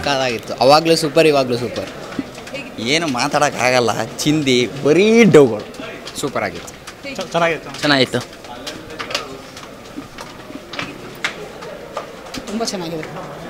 ಸಕ್ಕತ್ತಾಗಿತ್ತು ಅವಾಗಲೂ super ಇವಾಗಲೂ super ಏನು ಮಾತಾಡೋಕ್ಕಾಗಲ್ಲ ಚಿಂದಿ ಬರೀ ಡೌಗಳು ಸೂಪರ್ ಆಗಿತ್ತು ಚೆನ್ನಾಗಿತ್ತು ಚೆನ್ನಾಗಿತ್ತು ತುಂಬ ಚೆನ್ನಾಗಿದೆ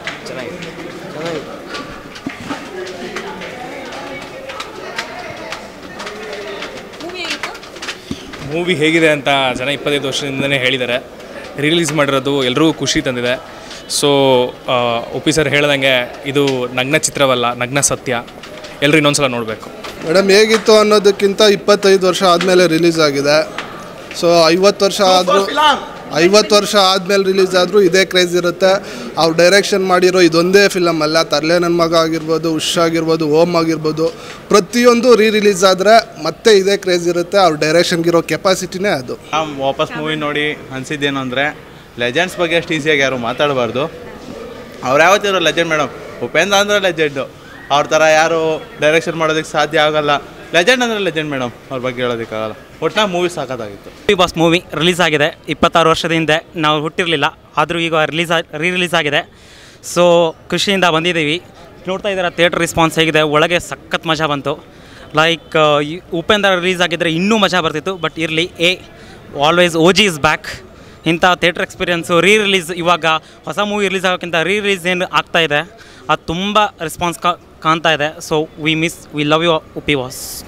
ಮೂವಿ ಹೇಗಿದೆ ಅಂತ ಜನ ಇಪ್ಪತ್ತೈದು ವರ್ಷದಿಂದನೇ ಹೇಳಿದ್ದಾರೆ ರಿಲೀಸ್ ಮಾಡಿರೋದು ಎಲ್ರಿಗೂ ಖುಷಿ ತಂದಿದೆ ಸೊ ಒಪ್ಪಿ ಸರ್ ಹೇಳ್ದಂಗೆ ಇದು ನಗ್ನ ಚಿತ್ರವಲ್ಲ ನಗ್ನ ಸತ್ಯ ಎಲ್ಲರೂ ಇನ್ನೊಂದ್ಸಲ ನೋಡಬೇಕು ಮೇಡಮ್ ಹೇಗಿತ್ತು ಅನ್ನೋದಕ್ಕಿಂತ ಇಪ್ಪತ್ತೈದು ವರ್ಷ ಆದಮೇಲೆ ರಿಲೀಸ್ ಆಗಿದೆ ಸೊ ಐವತ್ತು ವರ್ಷ ಆದರೂ ಐವತ್ತು ವರ್ಷ ಆದಮೇಲೆ ರಿಲೀಸ್ ಆದರೂ ಇದೇ ಕ್ರೇಜ್ ಇರುತ್ತೆ ಅವ್ರು ಡೈರೆಕ್ಷನ್ ಮಾಡಿರೋ ಇದೊಂದೇ ಫಿಲಮ್ ಅಲ್ಲ ತರ್ಲೆ ನನ್ನ ಮಗ ಆಗಿರ್ಬೋದು ಉಷ್ ಆಗಿರ್ಬೋದು ಓಮ್ ಆಗಿರ್ಬೋದು ಪ್ರತಿಯೊಂದು ರೀ ರಿಲೀಸ್ ಆದರೆ ಮತ್ತೆ ಇದೇ ಕ್ರೇಜ್ ಇರುತ್ತೆ ಅವ್ರ ಡೈರೆಕ್ಷನ್ಗಿರೋ ಕೆಪಾಸಿಟಿನೇ ಅದು ನಾವು ವಾಪಸ್ ಮೂವಿ ನೋಡಿ ಅನಿಸಿದ್ದೇನು ಅಂದರೆ ಲೆಜೆಂಡ್ಸ್ ಬಗ್ಗೆ ಅಷ್ಟು ಈಸಿಯಾಗಿ ಯಾರು ಮಾತಾಡಬಾರ್ದು ಅವ್ರು ಯಾವತ್ತಿರೋ ಲೆಜೆಂಡ್ ಮೇಡಮ್ ಉಪೇಂದ್ರ ಅಂದರೆ ಲೆಜೆಂಡು ಅವ್ರ ಥರ ಯಾರು ಡೈರೆಕ್ಷನ್ ಮಾಡೋದಕ್ಕೆ ಸಾಧ್ಯ ಆಗಲ್ಲ ಲೆಜೆಂಡ್ ಅಂದರೆ ಲೆಜೆಂಡ್ ಮೇಡಮ್ ಅವ್ರ ಬಗ್ಗೆ ಹೇಳೋದಕ್ಕಾಗಲ್ಲ ಒಟ್ಟಾಗಿ ಮೂವಿ ಸಾಕೋದಾಗಿತ್ತು ಬಿ ಬಾಸ್ ಮೂವಿ ರಿಲೀಸ್ ಆಗಿದೆ ಇಪ್ಪತ್ತಾರು ವರ್ಷದ ಹಿಂದೆ ನಾವು ಹುಟ್ಟಿರಲಿಲ್ಲ ಆದರೂ ಈಗ ರಿಲೀಸ್ ರೀ ರಿಲೀಸ್ ಆಗಿದೆ ಸೊ ಖುಷಿಯಿಂದ ಬಂದಿದ್ದೀವಿ ನೋಡ್ತಾ ಇದ್ದಾರೆ ಥಿಯೇಟ್ರ್ ರೆಸ್ಪಾನ್ಸ್ ಹೇಗಿದೆ ಒಳಗೆ ಸಖತ್ ಮಜಾ ಬಂತು ಲೈಕ್ ಉಪೇಂದ್ರ ರಿಲೀಸ್ ಆಗಿದ್ದರೆ ಇನ್ನೂ ಮಜಾ ಬರ್ತಿತ್ತು ಬಟ್ ಇರಲಿ a always O G is back ಇಂಥ ಥಿಯೇಟ್ರ್ ಎಕ್ಸ್ಪೀರಿಯನ್ಸು ರೀ ರಿಲೀಸ್ ಇವಾಗ ಹೊಸ ಮೂವಿ ರಿಲೀಸ್ ಆಗೋಕ್ಕಿಂತ ರೀ ರಿಲೀಸ್ ಏನು ಆಗ್ತಾ ಇದೆ ಅದು ತುಂಬ ರೆಸ್ಪಾನ್ಸ್ ಕಾಣ್ತಾ ಇದೆ so we miss we love you Uppi was